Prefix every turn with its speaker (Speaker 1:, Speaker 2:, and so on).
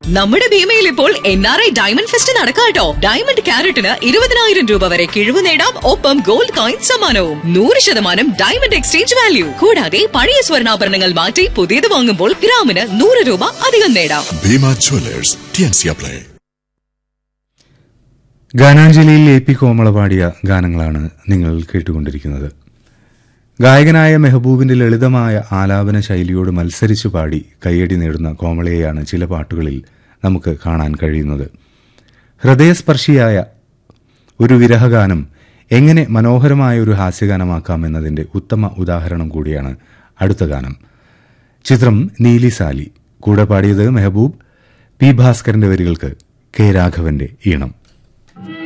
Speaker 1: നമ്മുടെ ഭീമയിൽ ഇപ്പോൾ N R I diamond fest നടക്കാട്ടോ ഡയമണ്ട് ക്യാരറ്റിന് ഇരുപതിനായിരം രൂപ വരെ കിഴിവ് നേടാം ഒപ്പം ഗോൾഡ് കോയിൻ സമ്മാനവും നൂറ് ശതമാനം ഡയമണ്ട് എക്സ്ചേഞ്ച് വാല്യൂ കൂടാതെ പഴയ സ്വർണ്ണാഭരണങ്ങൾ മാറ്റി പുതിയത് വാങ്ങുമ്പോൾ ഗ്രാമിന് നൂറ് രൂപ അധികം നേടാം
Speaker 2: Bima Jewelers, TNC Play.
Speaker 3: ഗാനാഞ്ജലിയിൽ എ പി കോമള പാടിയ ഗാനങ്ങളാണ് നിങ്ങൾ കേട്ടുകൊണ്ടിരിക്കുന്നത് ഗായകനായ മെഹബൂബിന്റെ ലളിതമായ ആലാപന ശൈലിയോട് മത്സരിച്ചു പാടി കയ്യടി നേടുന്ന കോമളയെയാണ് ചില പാട്ടുകളിൽ നമുക്ക് കാണാൻ കഴിയുന്നത് ഹൃദയസ്പർശിയായ ഒരു വിരഹഗാനം എങ്ങനെ മനോഹരമായ ഒരു ഹാസ്യഗാനമാക്കാം എന്നതിന്റെ ഉത്തമ ഉദാഹരണം കൂടിയാണ് അടുത്ത ഗാനം ചിത്രം നീലി സാലി കൂടെ പാടിയത് മെഹബൂബ് പി ഭാസ്കരന്റെ വരികൾക്ക് കെ രാഘവന്റെ ഈണം